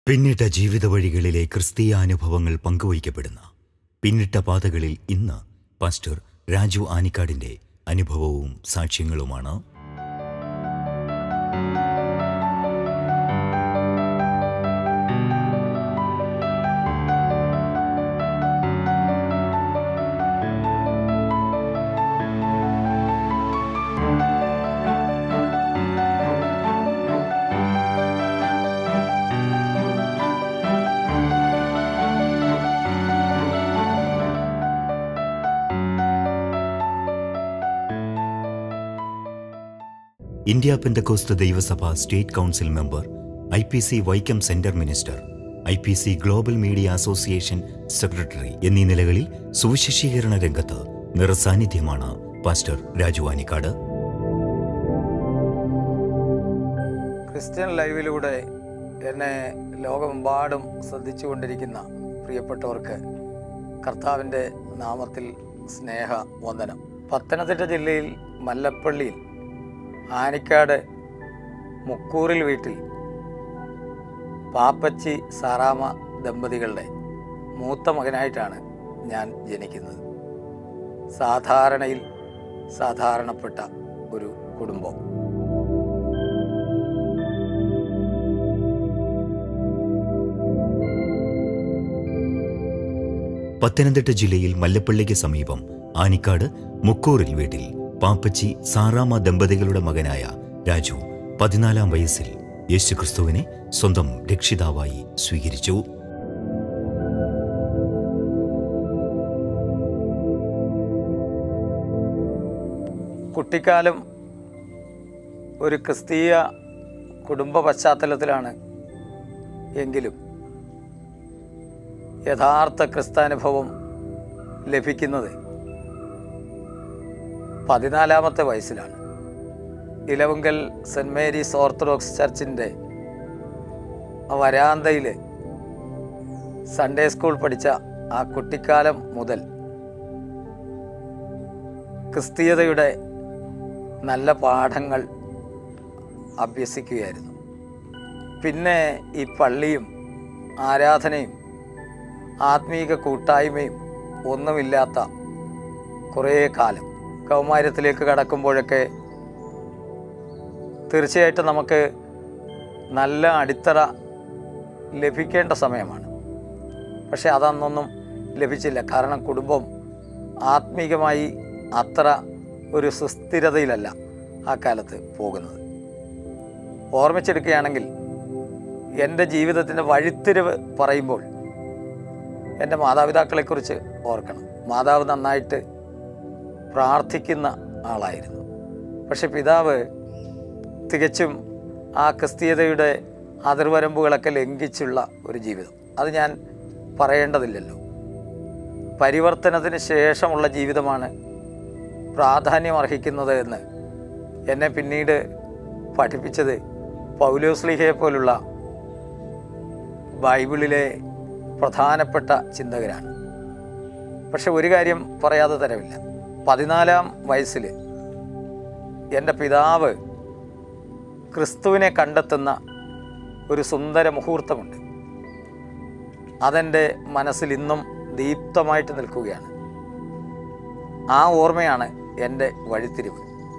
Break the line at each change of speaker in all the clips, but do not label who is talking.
പിന്നിട്ട ജീവിത വഴികളിലെ ക്രിസ്തീയ അനുഭവങ്ങൾ പങ്കുവയ്ക്കപ്പെടുന്ന പിന്നിട്ട പാതകളിൽ ഇന്ന് പാസ്റ്റർ രാജു ആനിക്കാടിന്റെ അനുഭവവും സാക്ഷ്യങ്ങളുമാണ് ഇന്ത്യ പെന്തക്കോസ്ത് ദൈവസഭ state council member I P C Vaikom centre minister I P C global media association secretary എന്നീ നിലകളിൽ സുവിശേഷീകരണ രംഗത്ത് നിറസാന്നിധ്യമാണ് പാസ്റ്റർ രാജു ആനിക്കാട്
ക്രിസ്ത്യൻ ലൈവിലൂടെ എന്നെ ലോകമെമ്പാടും ശ്രദ്ധിച്ചുകൊണ്ടിരിക്കുന്ന പ്രിയപ്പെട്ടവർക്ക് കർത്താവിൻ്റെ നാമത്തിൽ സ്നേഹ വന്ദനം പത്തനംതിട്ട ജില്ലയിൽ മല്ലപ്പള്ളിയിൽ ആനിക്കാട് മുക്കൂറിൽ വീട്ടിൽ പാപ്പച്ചി സാറാമ ദമ്പതികളുടെ മൂത്ത മകനായിട്ടാണ് ഞാൻ ജനിക്കുന്നത് സാധാരണയിൽ സാധാരണപ്പെട്ട ഒരു കുടുംബം
പത്തനംതിട്ട ജില്ലയിൽ മല്ലപ്പള്ളിക്ക് സമീപം ആനിക്കാട് മുക്കൂറിൽ വീട്ടിൽ പാപ്പച്ചി സാറാമ ദമ്പതികളുടെ മകനായ രാജു പതിനാലാം വയസ്സിൽ യേശുക്രിസ്തുവിനെ സ്വന്തം രക്ഷിതാവായി സ്വീകരിച്ചു
കുട്ടിക്കാലം ഒരു ക്രിസ്തീയ കുടുംബ പശ്ചാത്തലത്തിലാണ് എങ്കിലും യഥാർത്ഥ ക്രിസ്താനുഭവം ലഭിക്കുന്നത് പതിനാലാമത്തെ വയസ്സിലാണ് ഇലവുങ്കൽ സെൻറ് മേരീസ് ഓർത്തഡോക്സ് ചർച്ചിൻ്റെ വരാന്തയിൽ സൺഡേ സ്കൂൾ പഠിച്ച ആ കുട്ടിക്കാലം മുതൽ ക്രിസ്തീയതയുടെ നല്ല പാഠങ്ങൾ അഭ്യസിക്കുകയായിരുന്നു പിന്നെ ഈ പള്ളിയും ആരാധനയും ആത്മീക കൂട്ടായ്മയും ഒന്നുമില്ലാത്ത കുറേ കാലം കൗമാര്യത്തിലേക്ക് കടക്കുമ്പോഴൊക്കെ തീർച്ചയായിട്ടും നമുക്ക് നല്ല അടിത്തറ ലഭിക്കേണ്ട സമയമാണ് പക്ഷെ അതന്നൊന്നും ലഭിച്ചില്ല കാരണം കുടുംബം ആത്മീകമായി അത്ര ഒരു സുസ്ഥിരതയിലല്ല ആ കാലത്ത് പോകുന്നത് ഓർമ്മിച്ചെടുക്കുകയാണെങ്കിൽ എൻ്റെ ജീവിതത്തിൻ്റെ വഴിത്തിരിവ് പറയുമ്പോൾ എൻ്റെ മാതാപിതാക്കളെക്കുറിച്ച് ഓർക്കണം മാതാവ് നന്നായിട്ട് പ്രാർത്ഥിക്കുന്ന ആളായിരുന്നു പക്ഷെ പിതാവ് തികച്ചും ആ ക്രിസ്തീയതയുടെ അതിർവരമ്പുകളൊക്കെ ലംഘിച്ചുള്ള ഒരു ജീവിതം അത് ഞാൻ പറയേണ്ടതില്ലല്ലോ പരിവർത്തനത്തിന് ശേഷമുള്ള ജീവിതമാണ് പ്രാധാന്യം അർഹിക്കുന്നത് എന്ന് എന്നെ പിന്നീട് പഠിപ്പിച്ചത് പൗലോസ്ലിഹയെ പോലുള്ള ബൈബിളിലെ പ്രധാനപ്പെട്ട ചിന്തകരാണ് പക്ഷെ ഒരു കാര്യം പറയാതെ തരമില്ല പതിനാലാം വയസ്സിൽ എൻ്റെ പിതാവ് ക്രിസ്തുവിനെ കണ്ടെത്തുന്ന ഒരു സുന്ദര മുഹൂർത്തമുണ്ട് അതെൻ്റെ മനസ്സിൽ ഇന്നും ദീപ്തമായിട്ട് നിൽക്കുകയാണ് ആ ഓർമ്മയാണ് എൻ്റെ വഴിത്തിരിവ്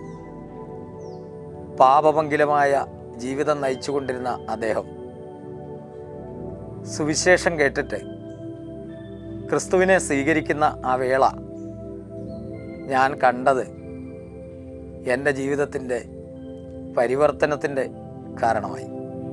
പാപമംഗിലമായ ജീവിതം നയിച്ചുകൊണ്ടിരുന്ന അദ്ദേഹം സുവിശേഷം കേട്ടിട്ട് ക്രിസ്തുവിനെ സ്വീകരിക്കുന്ന ആ വേള ഞാൻ കണ്ടത് എൻ്റെ ജീവിതത്തിൻ്റെ പരിവർത്തനത്തിൻ്റെ കാരണമായി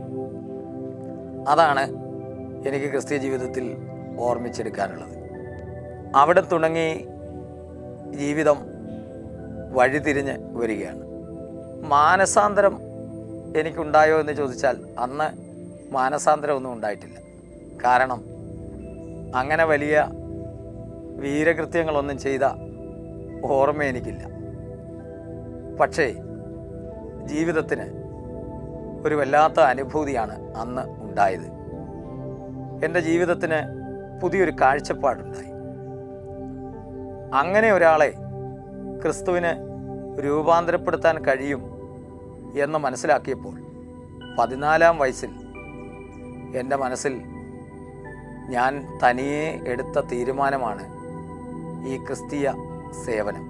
അതാണ് എനിക്ക് ക്രിസ്തീയ ജീവിതത്തിൽ ഓർമ്മിച്ചെടുക്കാനുള്ളത് അവിടെ തുടങ്ങി ജീവിതം വഴിതിരിഞ്ഞ് വരികയാണ് മാനസാന്തരം എനിക്കുണ്ടായോ എന്ന് ചോദിച്ചാൽ അന്ന് മാനസാന്തരമൊന്നും ഉണ്ടായിട്ടില്ല കാരണം അങ്ങനെ വലിയ വീരകൃത്യങ്ങളൊന്നും ചെയ്ത ഓർമ്മ എനിക്കില്ല പക്ഷേ ജീവിതത്തിന് ഒരു വല്ലാത്ത അനുഭൂതിയാണ് അന്ന് ഉണ്ടായത് എൻ്റെ ജീവിതത്തിന് പുതിയൊരു കാഴ്ചപ്പാടുണ്ടായി അങ്ങനെ ഒരാളെ ക്രിസ്തുവിന് രൂപാന്തരപ്പെടുത്താൻ കഴിയും എന്ന് മനസ്സിലാക്കിയപ്പോൾ പതിനാലാം വയസ്സിൽ എൻ്റെ മനസ്സിൽ ഞാൻ തനിയെ എടുത്ത തീരുമാനമാണ് ഈ ക്രിസ്തീയ സേവനം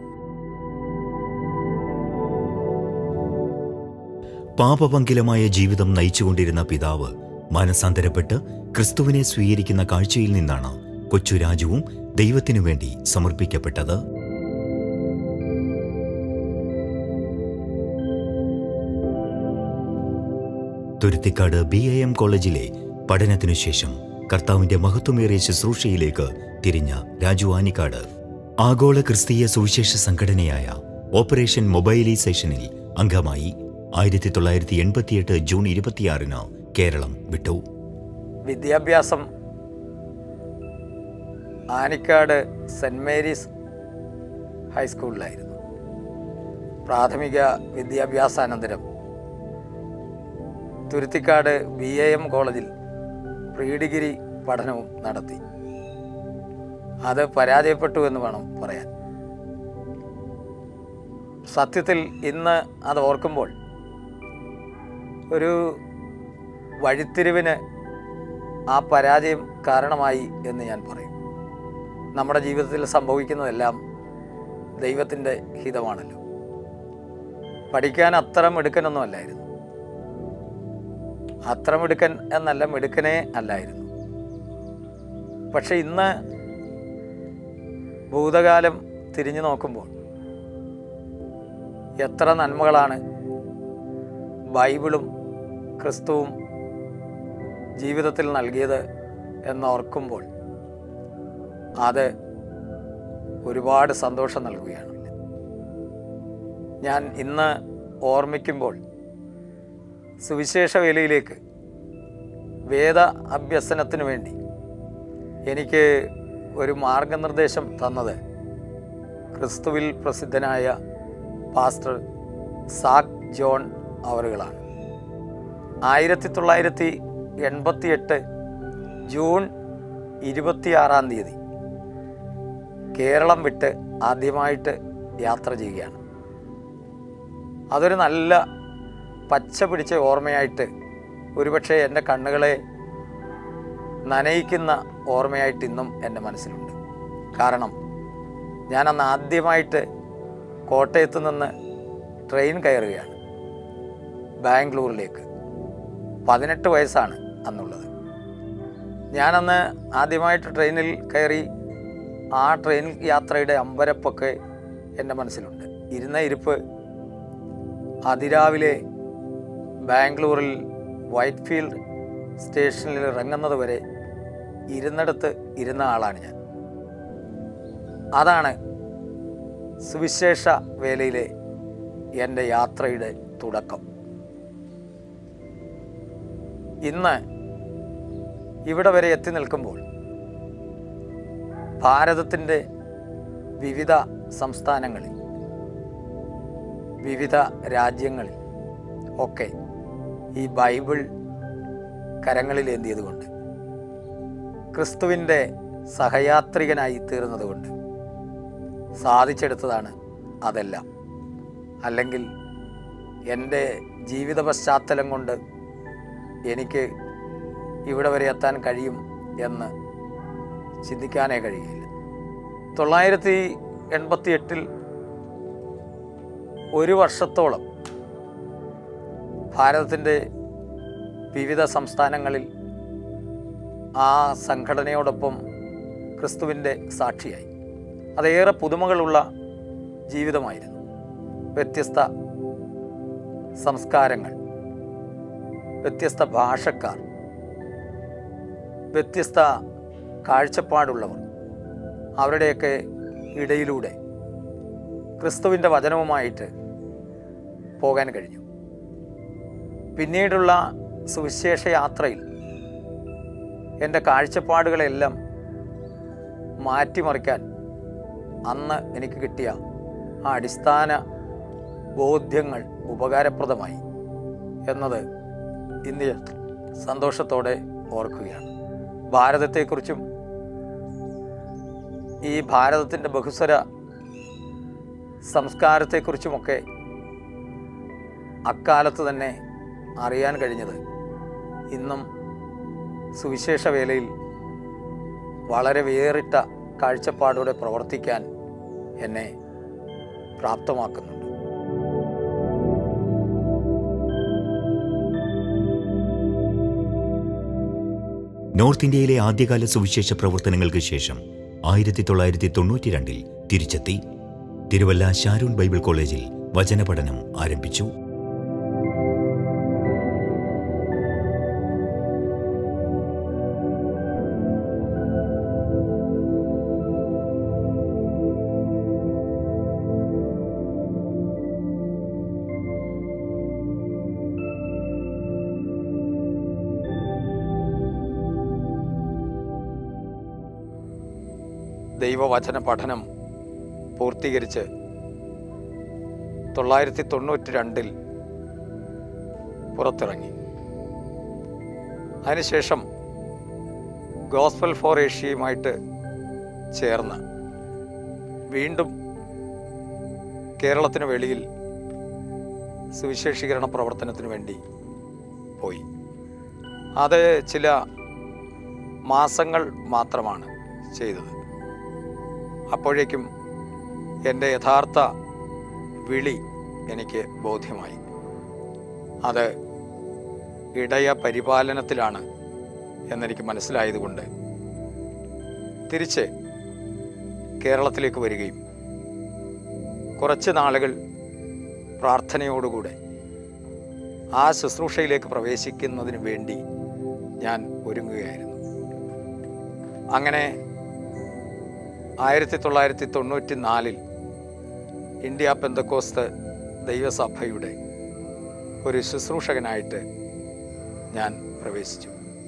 പാപപങ്കിലമായ ജീവിതം നയിച്ചുകൊണ്ടിരുന്ന പിതാവ് മാനസാന്തരപ്പെട്ട് ക്രിസ്തുവിനെ സ്വീകരിക്കുന്ന കാഴ്ചയിൽ നിന്നാണ് കൊച്ചു രാജുവും ദൈവത്തിനു വേണ്ടി സമർപ്പിക്കപ്പെട്ടത് തുരുത്തിക്കാട് ബി എ എം കോളേജിലെ പഠനത്തിനു ശേഷം കർത്താവിന്റെ മഹത്വമേറിയ ശുശ്രൂഷയിലേക്ക് തിരിഞ്ഞ രാജു ആനിക്കാട് ആഗോള ക്രിസ്തീയ സുവിശേഷ സംഘടനയായ ഓപ്പറേഷൻ മൊബൈലൈസേഷനിൽ അംഗമായി ആയിരത്തി തൊള്ളായിരത്തി എൺപത്തിയെട്ട് ജൂൺ ഇരുപത്തിയാറിന് കേരളം വിട്ടു
വിദ്യാഭ്യാസം ആനിക്കാട് സെൻറ് മേരീസ് ഹൈസ്കൂളിലായിരുന്നു പ്രാഥമിക വിദ്യാഭ്യാസാനന്തരം തുരുത്തിക്കാട് ബി എ എം കോളേജിൽ പ്രീ ഡിഗ്രി പഠനവും നടത്തി അത് പരാജയപ്പെട്ടു എന്ന് വേണം പറയാൻ സത്യത്തിൽ ഇന്ന് അത് ഓർക്കുമ്പോൾ ഒരു വഴിത്തിരിവിന് ആ പരാജയം കാരണമായി എന്ന് ഞാൻ പറയും നമ്മുടെ ജീവിതത്തിൽ സംഭവിക്കുന്നതെല്ലാം ദൈവത്തിൻ്റെ ഹിതമാണല്ലോ പഠിക്കാൻ അത്ര മിടുക്കനൊന്നും അല്ലായിരുന്നു അത്ര മിടുക്കൻ എന്നല്ല മിടുക്കനേ അല്ലായിരുന്നു പക്ഷെ ഇന്ന് ഭൂതകാലം തിരിഞ്ഞു നോക്കുമ്പോൾ എത്ര നന്മകളാണ് ബൈബിളും ക്രിസ്തുവും ജീവിതത്തിൽ നൽകിയത് എന്നോർക്കുമ്പോൾ അത് ഒരുപാട് സന്തോഷം നൽകുകയാണ് ഞാൻ ഇന്ന് ഓർമ്മിക്കുമ്പോൾ സുവിശേഷ വേലയിലേക്ക് വേദ അഭ്യസനത്തിനു വേണ്ടി എനിക്ക് ഒരു മാർഗനിർദ്ദേശം തന്നത് ക്രിസ്തുവിൽ പ്രസിദ്ധനായ പാസ്റ്റർ സാക് ജോൺ അവറുകളാണ് ആയിരത്തി തൊള്ളായിരത്തി എൺപത്തിയെട്ട് ജൂൺ ഇരുപത്തിയാറാം തീയതി കേരളം വിട്ട് ആദ്യമായിട്ട് യാത്ര ചെയ്യുകയാണ് അതൊരു നല്ല പച്ച പിടിച്ച ഓർമ്മയായിട്ട് ഒരുപക്ഷെ എൻ്റെ കണ്ണുകളെ നനയിക്കുന്ന ഓർമ്മയായിട്ട് ഇന്നും എൻ്റെ മനസ്സിലുണ്ട് കാരണം ഞാൻ അന്ന് ആദ്യമായിട്ട് കോട്ടയത്ത് നിന്ന് ട്രെയിൻ കയറുകയാണ് ബാംഗ്ലൂരിലേക്ക് പതിനെട്ട് വയസ്സാണ് അന്നുള്ളത് ഞാനന്ന് ആദ്യമായിട്ട് ട്രെയിനിൽ കയറി ആ ട്രെയിൻ യാത്രയുടെ അമ്പരപ്പൊക്കെ എൻ്റെ മനസ്സിലുണ്ട് ഇരുന്ന ഇരിപ്പ് അതിരാവിലെ ബാംഗ്ലൂരിൽ വൈറ്റ് ഫീൽഡ് സ്റ്റേഷനിൽ ഇറങ്ങുന്നത് വരെ ഇരുന്നിടത്ത് ഇരുന്ന ആളാണ് ഞാൻ അതാണ് സുവിശേഷ വേലയിലെ എൻ്റെ യാത്രയുടെ തുടക്കം ഇന്ന് ഇവിടെ വരെ എത്തി നിൽക്കുമ്പോൾ ഭാരതത്തിൻ്റെ വിവിധ സംസ്ഥാനങ്ങളിൽ വിവിധ രാജ്യങ്ങളിൽ ഒക്കെ ഈ ബൈബിൾ കരങ്ങളിലേന്തിയത് കൊണ്ട് ക്രിസ്തുവിൻ്റെ സഹയാത്രികനായി തീർന്നതുകൊണ്ട് സാധിച്ചെടുത്തതാണ് അതെല്ലാം അല്ലെങ്കിൽ എൻ്റെ ജീവിത പശ്ചാത്തലം കൊണ്ട് എനിക്ക് ഇവിടെ വരെ എത്താൻ കഴിയും എന്ന് ചിന്തിക്കാനേ കഴിയില്ല തൊള്ളായിരത്തി എൺപത്തി എട്ടിൽ ഒരു വർഷത്തോളം ഭാരതത്തിൻ്റെ വിവിധ സംസ്ഥാനങ്ങളിൽ ആ സംഘടനയോടൊപ്പം ക്രിസ്തുവിൻ്റെ സാക്ഷിയായി അതേറെ പുതുമകളുള്ള ജീവിതമായിരുന്നു വ്യത്യസ്ത സംസ്കാരങ്ങൾ വ്യത്യസ്ത ഭാഷക്കാർ വ്യത്യസ്ത കാഴ്ചപ്പാടുള്ളവർ അവരുടെയൊക്കെ ഇടയിലൂടെ ക്രിസ്തുവിൻ്റെ വചനവുമായിട്ട് പോകാൻ കഴിഞ്ഞു പിന്നീടുള്ള സുവിശേഷ യാത്രയിൽ എൻ്റെ കാഴ്ചപ്പാടുകളെല്ലാം മാറ്റിമറിക്കാൻ അന്ന് എനിക്ക് കിട്ടിയ ആ അടിസ്ഥാന ബോധ്യങ്ങൾ ഉപകാരപ്രദമായി എന്നത് ഇന്ന് ഞാൻ സന്തോഷത്തോടെ ഓർക്കുകയാണ് ഭാരതത്തെക്കുറിച്ചും ഈ ഭാരതത്തിൻ്റെ ബഹുസ്വര സംസ്കാരത്തെക്കുറിച്ചുമൊക്കെ അക്കാലത്ത് തന്നെ അറിയാൻ കഴിഞ്ഞത് ഇന്നും സുവിശേഷ വേലയിൽ വളരെ വേറിട്ട കാഴ്ചപ്പാടോടെ പ്രവർത്തിക്കാൻ എന്നെ പ്രാപ്തമാക്കുന്നുണ്ട്
നോർത്ത് ഇന്ത്യയിലെ ആദ്യകാല സുവിശേഷ പ്രവർത്തനങ്ങൾക്ക് ശേഷം ആയിരത്തി തൊള്ളായിരത്തി തൊണ്ണൂറ്റി രണ്ടിൽ തിരിച്ചെത്തി തിരുവല്ല ഷാരൂൺ ബൈബിൾ കോളേജിൽ വചനപഠനം ആരംഭിച്ചു
ദൈവവചന പഠനം പൂർത്തീകരിച്ച് തൊള്ളായിരത്തി തൊണ്ണൂറ്റി രണ്ടിൽ പുറത്തിറങ്ങി അതിനുശേഷം ഗോസ്പൽ ഫോർ ഏഷ്യയുമായിട്ട് ചേർന്ന് വീണ്ടും കേരളത്തിന് വെളിയിൽ സുവിശേഷീകരണ പ്രവർത്തനത്തിന് വേണ്ടി പോയി അത് ചില മാസങ്ങൾ മാത്രമാണ് ചെയ്തത് അപ്പോഴേക്കും എൻ്റെ യഥാർത്ഥ വിളി എനിക്ക് ബോധ്യമായി അത് ഇടയ പരിപാലനത്തിലാണ് എന്നെനിക്ക് മനസ്സിലായതുകൊണ്ട് തിരിച്ച് കേരളത്തിലേക്ക് വരികയും കുറച്ച് നാളുകൾ പ്രാർത്ഥനയോടുകൂടെ ആ ശുശ്രൂഷയിലേക്ക് പ്രവേശിക്കുന്നതിന് വേണ്ടി ഞാൻ ഒരുങ്ങുകയായിരുന്നു അങ്ങനെ ആയിരത്തി തൊള്ളായിരത്തി തൊണ്ണൂറ്റി നാലിൽ ഇന്ത്യ പെന്തക്കോസ്ത് ദൈവസഭയുടെ ഒരു ശുശ്രൂഷകനായിട്ട് ഞാൻ പ്രവേശിച്ചു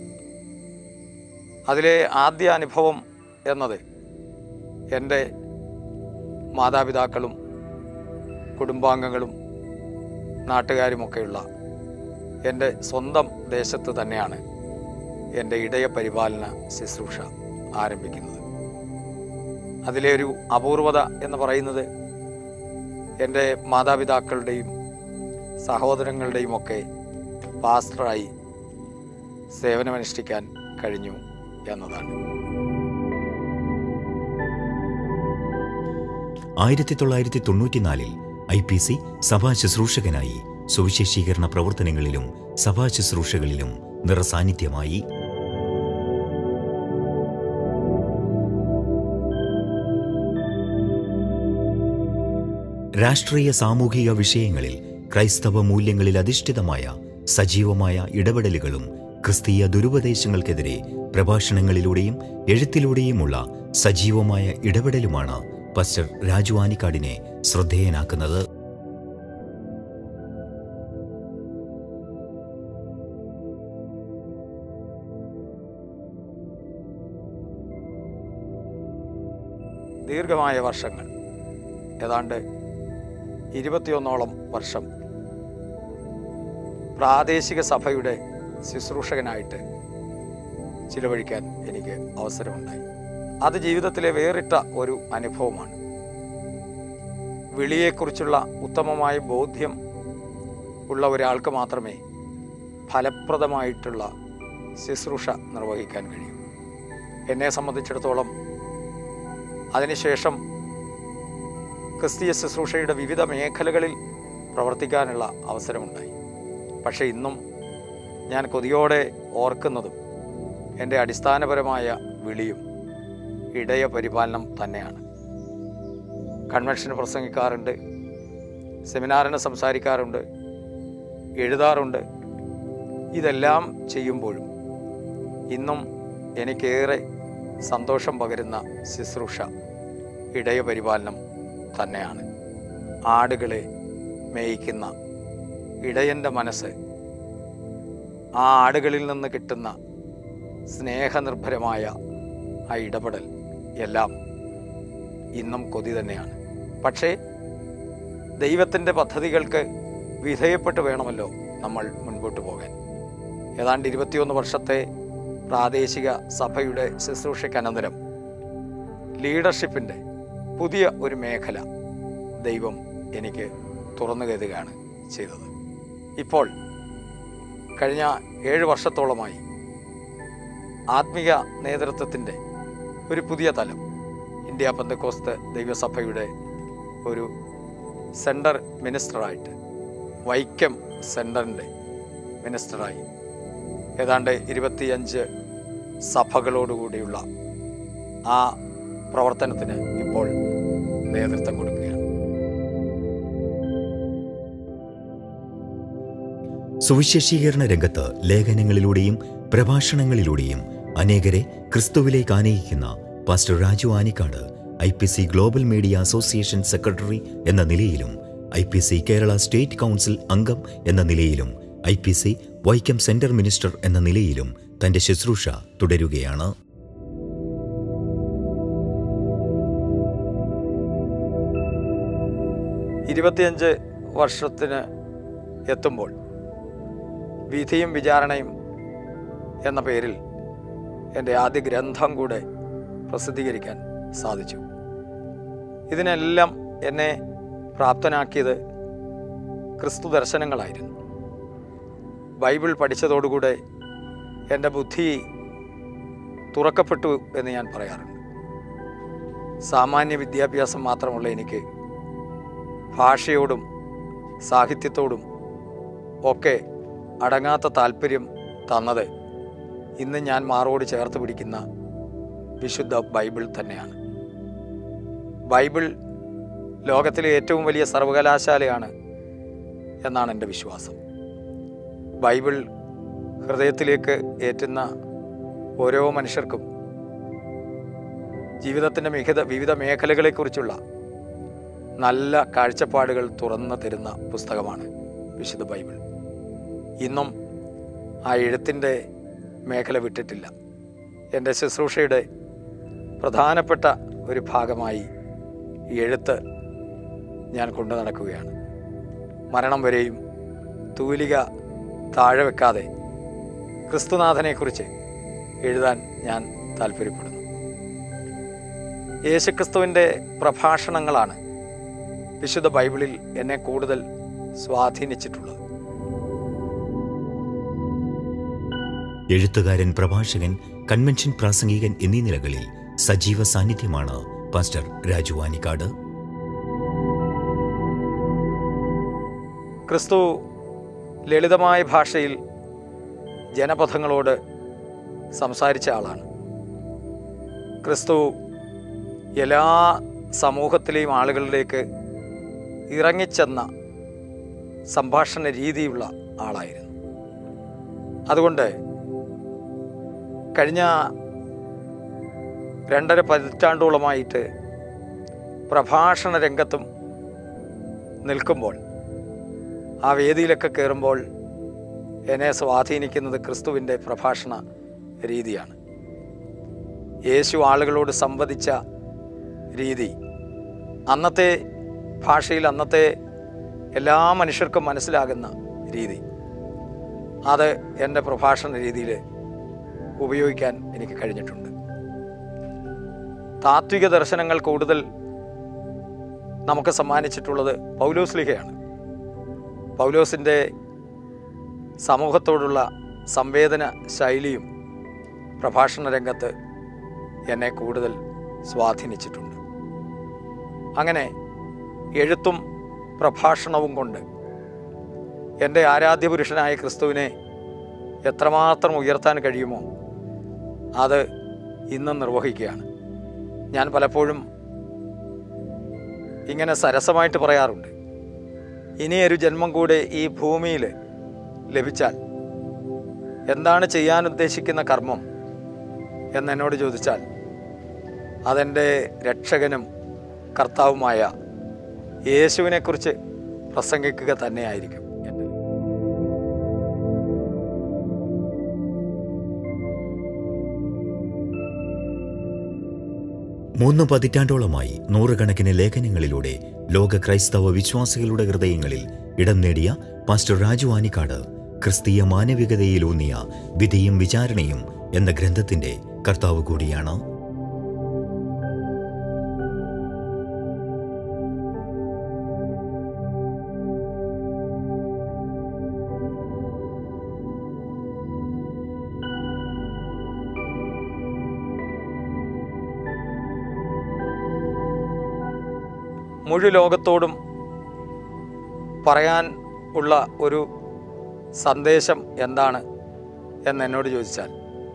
അതിലെ ആദ്യ അനുഭവം എന്നത് എൻ്റെ മാതാപിതാക്കളും കുടുംബാംഗങ്ങളും നാട്ടുകാരുമൊക്കെയുള്ള എൻ്റെ സ്വന്തം ദേശത്ത് തന്നെയാണ് എൻ്റെ ഇടയ പരിപാലന ശുശ്രൂഷ ആരംഭിക്കുന്നത് അതിലെ ഒരു അപൂർവത എന്ന് പറയുന്നത് എൻ്റെ മാതാപിതാക്കളുടെയും സഹോദരങ്ങളുടെയും ഒക്കെ പാസ്റ്ററായി സേവനമനുഷ്ഠിക്കാൻ കഴിഞ്ഞു എന്നതാണ്
ആയിരത്തി തൊള്ളായിരത്തി തൊണ്ണൂറ്റിനാലിൽ ഐ പി സി സഭാ ശുശ്രൂഷകനായി സുവിശേഷീകരണ പ്രവർത്തനങ്ങളിലും സഭാ ശുശ്രൂഷകളിലും നിറസാന്നിധ്യമായി രാഷ്ട്രീയ സാമൂഹിക വിഷയങ്ങളിൽ ക്രൈസ്തവ മൂല്യങ്ങളിൽ അധിഷ്ഠിതമായ സജീവമായ ഇടപെടലുകളും ക്രിസ്തീയ ദുരുപദേശങ്ങൾക്കെതിരെ പ്രഭാഷണങ്ങളിലൂടെയും എഴുത്തിലൂടെയുമുള്ള സജീവമായ ഇടപെടലുമാണ് പസ്റ്റർ രാജു ആനിക്കാടിനെ ശ്രദ്ധേയനാക്കുന്നത്
ദീർഘമായ വർഷങ്ങൾ ഏതാണ്ട് ഇരുപത്തിയൊന്നോളം വർഷം പ്രാദേശിക സഭയുടെ ശുശ്രൂഷകനായിട്ട് ചിലവഴിക്കാൻ എനിക്ക് അവസരമുണ്ടായി അത് ജീവിതത്തിലെ വേറിട്ട ഒരു അനുഭവമാണ് വിളിയെക്കുറിച്ചുള്ള ഉത്തമമായ ബോധ്യം ഉള്ള ഒരാൾക്ക് മാത്രമേ ഫലപ്രദമായിട്ടുള്ള ശുശ്രൂഷ നിർവഹിക്കാൻ കഴിയൂ എന്നെ സംബന്ധിച്ചിടത്തോളം അതിനുശേഷം ക്രിസ്തീയ ശുശ്രൂഷയുടെ വിവിധ മേഖലകളിൽ പ്രവർത്തിക്കാനുള്ള അവസരമുണ്ടായി പക്ഷേ ഇന്നും ഞാൻ കൊതിയോടെ ഓർക്കുന്നതും എൻ്റെ അടിസ്ഥാനപരമായ വിളിയും ഇടയ പരിപാലനം തന്നെയാണ് കൺവെൻഷന് പ്രസംഗിക്കാറുണ്ട് സെമിനാറിന് സംസാരിക്കാറുണ്ട് എഴുതാറുണ്ട് ഇതെല്ലാം ചെയ്യുമ്പോഴും ഇന്നും എനിക്കേറെ സന്തോഷം പകരുന്ന ശുശ്രൂഷ ഇടയ പരിപാലനം തന്നെയാണ് ആടുകളെ മേയിക്കുന്ന ഇടയൻ്റെ മനസ്സ് ആ ആടുകളിൽ നിന്ന് കിട്ടുന്ന സ്നേഹനിർഭരമായ ആ ഇടപെടൽ എല്ലാം ഇന്നും കൊതി തന്നെയാണ് പക്ഷേ ദൈവത്തിൻ്റെ പദ്ധതികൾക്ക് വിധേയപ്പെട്ട് വേണമല്ലോ നമ്മൾ മുൻപോട്ട് പോകാൻ ഏതാണ്ട് ഇരുപത്തിയൊന്ന് വർഷത്തെ പ്രാദേശിക സഭയുടെ ശുശ്രൂഷയ്ക്കനന്തരം ലീഡർഷിപ്പിൻ്റെ പുതിയ ഒരു മേഖല ദൈവം എനിക്ക് തുറന്നു കരുതുകയാണ് ചെയ്തത് ഇപ്പോൾ കഴിഞ്ഞ ഏഴ് വർഷത്തോളമായി ആത്മീയ നേതൃത്വത്തിൻ്റെ ഒരു പുതിയ തലം ഇന്ത്യ പന്തക്കോസ്ത് ദൈവസഭയുടെ ഒരു സെൻറ്റർ മിനിസ്റ്ററായിട്ട് വൈക്കം സെൻറ്ററിൻ്റെ മിനിസ്റ്ററായി ഏതാണ്ട് ഇരുപത്തിയഞ്ച് സഭകളോടുകൂടിയുള്ള ആ പ്രവർത്തനത്തിന് ഇപ്പോൾ നേതൃത്വം കൊടുക്കുകയാണ്
സുവിശേഷീകരണ രംഗത്ത് ലേഖനങ്ങളിലൂടെയും പ്രഭാഷണങ്ങളിലൂടെയും അനേകരെ ക്രിസ്തുവിലേക്ക് ആനയിക്കുന്ന pastor Raju Anikkad I P C global media association secretary എന്ന നിലയിലും I P C Kerala state council അംഗം എന്ന നിലയിലും I P C Vaikom centre minister എന്ന നിലയിലും തന്റെ ശുശ്രൂഷ തുടരുകയാണ്
ഇരുപത്തിയഞ്ച് വർഷത്തിന് എത്തുമ്പോൾ വിധിയും വിചാരണയും എന്ന പേരിൽ എൻ്റെ ആദ്യ ഗ്രന്ഥം കൂടെ പ്രസിദ്ധീകരിക്കാൻ സാധിച്ചു ഇതിനെല്ലാം എന്നെ പ്രാപ്തനാക്കിയത് ക്രിസ്തു ദർശനങ്ങളായിരുന്നു ബൈബിൾ പഠിച്ചതോടുകൂടെ എൻ്റെ ബുദ്ധി തുറക്കപ്പെട്ടു എന്ന് ഞാൻ പറയാറുണ്ട് സാമാന്യ വിദ്യാഭ്യാസം മാത്രമുള്ള എനിക്ക് ഭാഷയോടും സാഹിത്യത്തോടും ഒക്കെ അടങ്ങാത്ത താല്പര്യം തന്നത് ഇന്ന് ഞാൻ മാറോട് ചേർത്ത് പിടിക്കുന്ന വിശുദ്ധ ബൈബിൾ തന്നെയാണ് ബൈബിൾ ലോകത്തിലെ ഏറ്റവും വലിയ സർവകലാശാലയാണ് എന്നാണ് എൻ്റെ വിശ്വാസം ബൈബിൾ ഹൃദയത്തിലേക്ക് ഏറ്റുന്ന ഓരോ മനുഷ്യർക്കും ജീവിതത്തിൻ്റെ മികത വിവിധ മേഖലകളെക്കുറിച്ചുള്ള നല്ല കാഴ്ചപ്പാടുകൾ തുറന്നു തരുന്ന പുസ്തകമാണ് വിശുദ്ധ ബൈബിൾ ഇന്നും ആ എഴുത്തിൻ്റെ മേഖല വിട്ടിട്ടില്ല എൻ്റെ ശുശ്രൂഷയുടെ പ്രധാനപ്പെട്ട ഒരു ഭാഗമായി ഈ എഴുത്ത് ഞാൻ കൊണ്ടു നടക്കുകയാണ് മരണം വരെയും തൂലിക താഴെ വെക്കാതെ ക്രിസ്തുനാഥനെക്കുറിച്ച് എഴുതാൻ ഞാൻ താല്പര്യപ്പെടുന്നു യേശുക്രിസ്തുവിൻ്റെ പ്രഭാഷണങ്ങളാണ് വിശുദ്ധ ബൈബിളിൽ എന്നെ കൂടുതൽ സ്വാധീനിച്ചിട്ടുള്ളത്
എഴുത്തുകാരൻ പ്രഭാഷകൻ കൺവെൻഷൻ പ്രാസംഗികൻ എന്നീ നിലകളിൽ സജീവ സാന്നിധ്യമാണ് പാസ്റ്റർ രാജു ആനിക്കാട്
ക്രിസ്തു ലളിതമായ ഭാഷയിൽ ജനപഥങ്ങളോട് സംസാരിച്ച ആളാണ് ക്രിസ്തു എല്ലാ സമൂഹത്തിലെയും ആളുകളിലേക്ക് ഇറങ്ങിച്ചെന്ന സംഭാഷണ രീതിയുള്ള ആളായിരുന്നു അതുകൊണ്ട് കഴിഞ്ഞ രണ്ടര പതിറ്റാണ്ടോളമായിട്ട് പ്രഭാഷണ രംഗത്തും നിൽക്കുമ്പോൾ ആ വേദിയിലൊക്കെ കയറുമ്പോൾ എന്നെ സ്വാധീനിക്കുന്നത് ക്രിസ്തുവിൻ്റെ പ്രഭാഷണ രീതിയാണ് യേശു ആളുകളോട് സംവദിച്ച രീതി അന്നത്തെ ഭാഷയിൽ അന്നത്തെ എല്ലാ മനുഷ്യർക്കും മനസ്സിലാകുന്ന രീതി അത് എൻ്റെ പ്രഭാഷണ രീതിയിൽ ഉപയോഗിക്കാൻ എനിക്ക് കഴിഞ്ഞിട്ടുണ്ട് താത്വിക ദർശനങ്ങൾ കൂടുതൽ നമുക്ക് സമ്മാനിച്ചിട്ടുള്ളത് പൗലോസ്ലിഹയാണ് പൗലോസിൻ്റെ സമൂഹത്തോടുള്ള സംവേദന ശൈലിയും പ്രഭാഷണ രംഗത്ത് എന്നെ കൂടുതൽ സ്വാധീനിച്ചിട്ടുണ്ട് അങ്ങനെ എഴുത്തും പ്രഭാഷണവും കൊണ്ട് എൻ്റെ ആരാധ്യപുരുഷനായ ക്രിസ്തുവിനെ എത്രമാത്രം ഉയർത്താൻ കഴിയുമോ അത് ഇന്നും നിർവഹിക്കുകയാണ് ഞാൻ പലപ്പോഴും ഇങ്ങനെ സരസമായിട്ട് പറയാറുണ്ട് ഇനിയൊരു ജന്മം കൂടെ ഈ ഭൂമിയിൽ ലഭിച്ചാൽ എന്താണ് ചെയ്യാൻ ഉദ്ദേശിക്കുന്ന കർമ്മം എന്നെന്നോട് ചോദിച്ചാൽ അതെൻ്റെ രക്ഷകനും കർത്താവുമായ യേശുവിനെക്കുറിച്ച് പ്രസംഗിക്കുക തന്നെയായിരിക്കും എൻ്റെ
മൂന്ന് പതിറ്റാണ്ടോളമായി നൂറുകണക്കിന് ലേഖനങ്ങളിലൂടെ ലോക ക്രൈസ്തവ വിശ്വാസികളുടെ ഹൃദയങ്ങളിൽ ഇടം നേടിയ പാസ്റ്റർ രാജു ആനിക്കാട് ക്രിസ്തീയ മാനവികതയിലൂന്നിയ വിധിയും വിചാരണയും എന്ന ഗ്രന്ഥത്തിന്റെ കർത്താവ് കൂടിയാണ്
മുഴു ലോകത്തോടും പറയാൻ ഉള്ള ഒരു സന്ദേശം എന്താണ് എന്ന് എന്നോട് ചോദിച്ചാൽ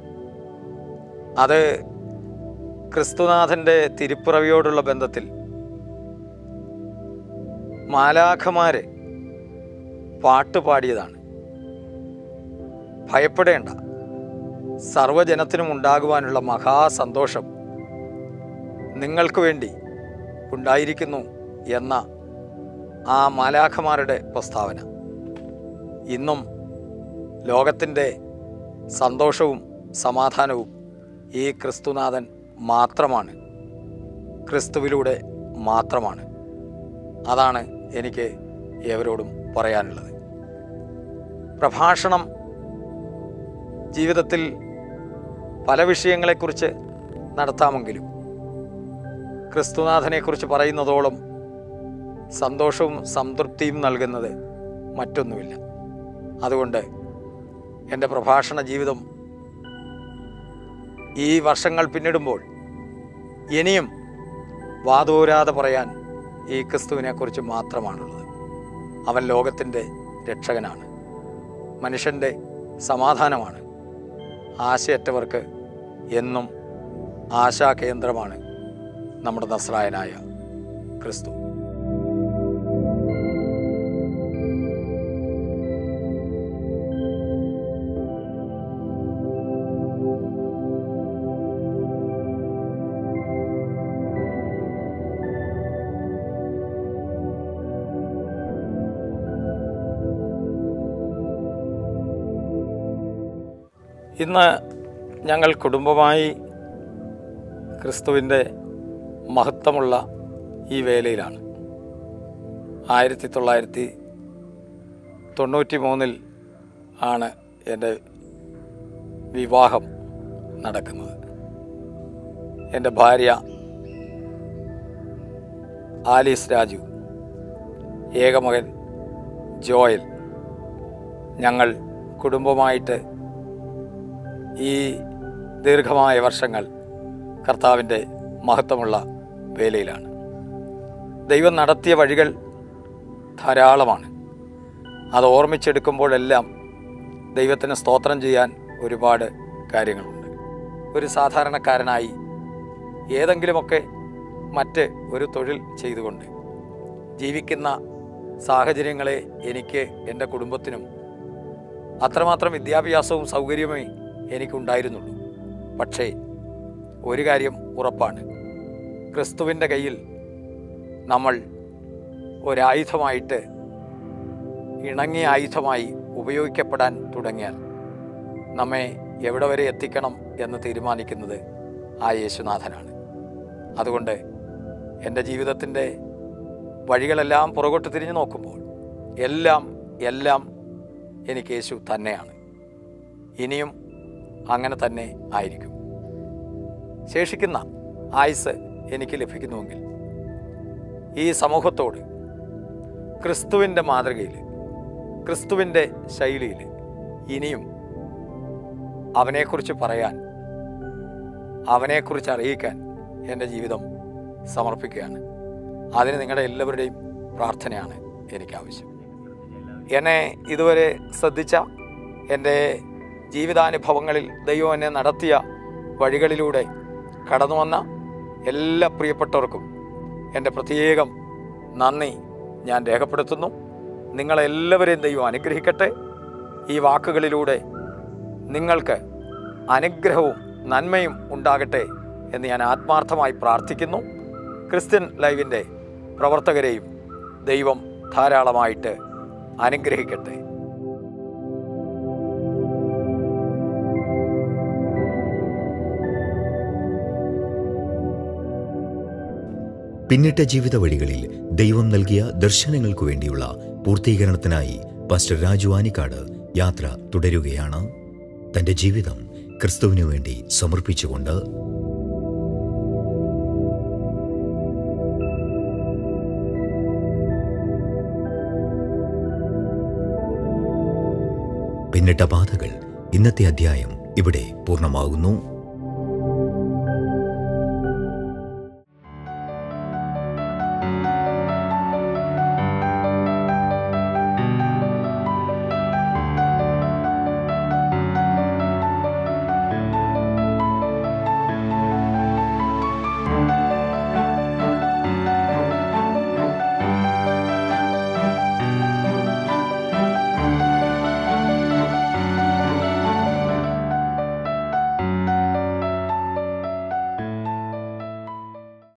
അത് ക്രിസ്തുനാഥൻ്റെ തിരുപ്പിറവിയോടുള്ള ബന്ധത്തിൽ മാലാഖമാര് പാട്ട് പാടിയതാണ് ഭയപ്പെടേണ്ട സർവജനത്തിനും ഉണ്ടാകുവാനുള്ള മഹാസന്തോഷം നിങ്ങൾക്ക് വേണ്ടി ഉണ്ടായിരിക്കുന്നു എന്ന ആ മാലാഖമാരുടെ പ്രസ്താവന ഇന്നും ലോകത്തിൻ്റെ സന്തോഷവും സമാധാനവും ഈ ക്രിസ്തുനാഥൻ മാത്രമാണ് ക്രിസ്തുവിലൂടെ മാത്രമാണ് അതാണ് എനിക്ക് ഏവരോടും പറയാനുള്ളത് പ്രഭാഷണം ജീവിതത്തിൽ പല വിഷയങ്ങളെക്കുറിച്ച് നടത്താമെങ്കിലും ക്രിസ്തുനാഥനെക്കുറിച്ച് പറയുന്നതോളം സന്തോഷവും സംതൃപ്തിയും നൽകുന്നത് മറ്റൊന്നുമില്ല അതുകൊണ്ട് എൻ്റെ പ്രഭാഷണ ജീവിതം ഈ വർഷങ്ങൾ പിന്നിടുമ്പോൾ ഇനിയും വാതോരാതെ പറയാൻ ഈ ക്രിസ്തുവിനെക്കുറിച്ച് മാത്രമാണുള്ളത് അവൻ ലോകത്തിൻ്റെ രക്ഷകനാണ് മനുഷ്യൻ്റെ സമാധാനമാണ് ആശയറ്റവർക്ക് എന്നും ആശാകേന്ദ്രമാണ് നമ്മുടെ നസ്രായനായ ക്രിസ്തു ഇന്ന് ഞങ്ങൾ കുടുംബമായി ക്രിസ്തുവിൻ്റെ മഹത്വമുള്ള ഈ വേലയിലാണ് ആയിരത്തി തൊള്ളായിരത്തി തൊണ്ണൂറ്റി മൂന്നിൽ ആണ് എൻ്റെ വിവാഹം നടക്കുന്നത് എൻ്റെ ഭാര്യ ആലീസ് രാജു ഏകമകൻ ജോയൽ ഞങ്ങൾ കുടുംബമായിട്ട് ഈ ദീർഘമായ വർഷങ്ങൾ കർത്താവിൻ്റെ മഹത്വമുള്ള വേലയിലാണ് ദൈവം നടത്തിയ വഴികൾ ധാരാളമാണ് അത് ഓർമ്മിച്ചെടുക്കുമ്പോഴെല്ലാം ദൈവത്തിന് സ്തോത്രം ചെയ്യാൻ ഒരുപാട് കാര്യങ്ങളുണ്ട് ഒരു സാധാരണക്കാരനായി ഏതെങ്കിലുമൊക്കെ മറ്റ് ഒരു തൊഴിൽ ചെയ്തുകൊണ്ട് ജീവിക്കുന്ന സാഹചര്യങ്ങളെ എനിക്ക് എൻ്റെ കുടുംബത്തിനും അത്രമാത്രം വിദ്യാഭ്യാസവും സൗകര്യമേ എനിക്കുണ്ടായിരുന്നുള്ളൂ പക്ഷേ ഒരു കാര്യം ഉറപ്പാണ് ക്രിസ്തുവിൻ്റെ കയ്യിൽ നമ്മൾ ഒരായുധമായിട്ട് ഇണങ്ങിയ ആയുധമായി ഉപയോഗിക്കപ്പെടാൻ തുടങ്ങിയാൽ നമ്മെ എവിടെ വരെ എത്തിക്കണം എന്ന് തീരുമാനിക്കുന്നത് ആ യേശുനാഥനാണ് അതുകൊണ്ട് എൻ്റെ ജീവിതത്തിൻ്റെ വഴികളെല്ലാം പുറകോട്ട് തിരിഞ്ഞു നോക്കുമ്പോൾ എല്ലാം എല്ലാം എനിക്ക് യേശു തന്നെയാണ് ഇനിയും അങ്ങനെ തന്നെ ആയിരിക്കും ശേഷിക്കുന്ന ആയുസ് എനിക്ക് ലഭിക്കുന്നുവെങ്കിൽ ഈ സമൂഹത്തോട് ക്രിസ്തുവിൻ്റെ മാതൃകയിൽ ക്രിസ്തുവിൻ്റെ ശൈലിയിൽ ഇനിയും അവനെക്കുറിച്ച് പറയാൻ അവനെക്കുറിച്ച് അറിയിക്കാൻ എൻ്റെ ജീവിതം സമർപ്പിക്കുകയാണ് അതിന് നിങ്ങളുടെ എല്ലാവരുടെയും പ്രാർത്ഥനയാണ് എനിക്ക് ആവശ്യം എന്നെ ഇതുവരെ ശ്രദ്ധിച്ച എൻ്റെ ജീവിതാനുഭവങ്ങളിൽ ദൈവം എന്നെ നടത്തിയ വഴികളിലൂടെ കടന്നു വന്ന എല്ലാ പ്രിയപ്പെട്ടവർക്കും എൻ്റെ പ്രത്യേകം നന്ദി ഞാൻ രേഖപ്പെടുത്തുന്നു നിങ്ങളെല്ലാവരെയും ദൈവം അനുഗ്രഹിക്കട്ടെ ഈ വാക്കുകളിലൂടെ നിങ്ങൾക്ക് അനുഗ്രഹവും നന്മയും ഉണ്ടാകട്ടെ എന്ന് ഞാൻ ആത്മാർത്ഥമായി പ്രാർത്ഥിക്കുന്നു ക്രിസ്ത്യൻ ലൈവിൻ്റെ പ്രവർത്തകരെയും ദൈവം ധാരാളമായിട്ട് അനുഗ്രഹിക്കട്ടെ
പിന്നിട്ട ജീവിത വഴികളിൽ ദൈവം നൽകിയ ദർശനങ്ങൾക്കു വേണ്ടിയുള്ള പൂർത്തീകരണത്തിനായി പാസ്റ്റർ രാജു ആനിക്കാട് യാത്ര തുടരുകയാണ് തന്റെ ജീവിതം ക്രിസ്തുവിനു വേണ്ടി സമർപ്പിച്ചുകൊണ്ട് പിന്നിട്ട പാതകൾ ഇന്നത്തെ അധ്യായം ഇവിടെ പൂർണ്ണമാകുന്നു